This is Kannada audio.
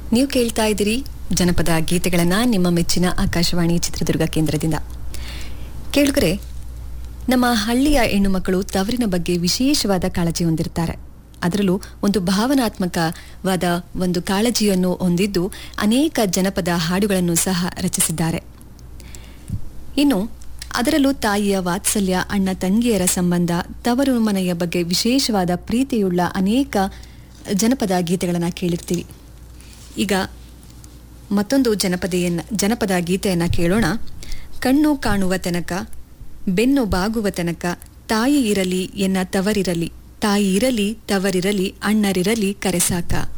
ನೀವು ಕೇಳ್ತಾ ಇದ್ದೀರಿ ಜನಪದ ಗೀತೆಗಳನ್ನ ನಿಮ್ಮ ಮೆಚ್ಚಿನ ಆಕಾಶವಾಣಿ ಚಿತ್ರದುರ್ಗ ಕೇಂದ್ರದಿಂದ ಕೇಳುಗರೆ ನಮ್ಮ ಹಳ್ಳಿಯ ಹೆಣ್ಣು ಮಕ್ಕಳು ತವರಿನ ಬಗ್ಗೆ ವಿಶೇಷವಾದ ಕಾಳಜಿ ಹೊಂದಿರ್ತಾರೆ ಅದರಲ್ಲೂ ಒಂದು ಭಾವನಾತ್ಮಕವಾದ ಒಂದು ಕಾಳಜಿಯನ್ನು ಹೊಂದಿದ್ದು ಅನೇಕ ಜನಪದ ಹಾಡುಗಳನ್ನು ಸಹ ರಚಿಸಿದ್ದಾರೆ ಇನ್ನು ಅದರಲ್ಲೂ ತಾಯಿಯ ವಾತ್ಸಲ್ಯ ಅಣ್ಣ ತಂಗಿಯರ ಸಂಬಂಧ ತವರು ಮನೆಯ ಬಗ್ಗೆ ವಿಶೇಷವಾದ ಪ್ರೀತಿಯುಳ್ಳ ಅನೇಕ ಜನಪದ ಗೀತೆಗಳನ್ನು ಕೇಳಿರ್ತೀವಿ ಈಗ ಮತ್ತೊಂದು ಜನಪದೆಯನ್ನ ಜನಪದ ಗೀತೆಯನ್ನ ಕೇಳೋಣ ಕಣ್ಣು ಕಾಣುವ ತನಕ ಬೆನ್ನು ಬಾಗುವ ತನಕ ತಾಯಿ ಇರಲಿ ಎನ್ನ ತವರಿರಲಿ ತಾಯಿ ಇರಲಿ ತವರಿರಲಿ ಅಣ್ಣರಿರಲಿ ಕರೆಸಾಕ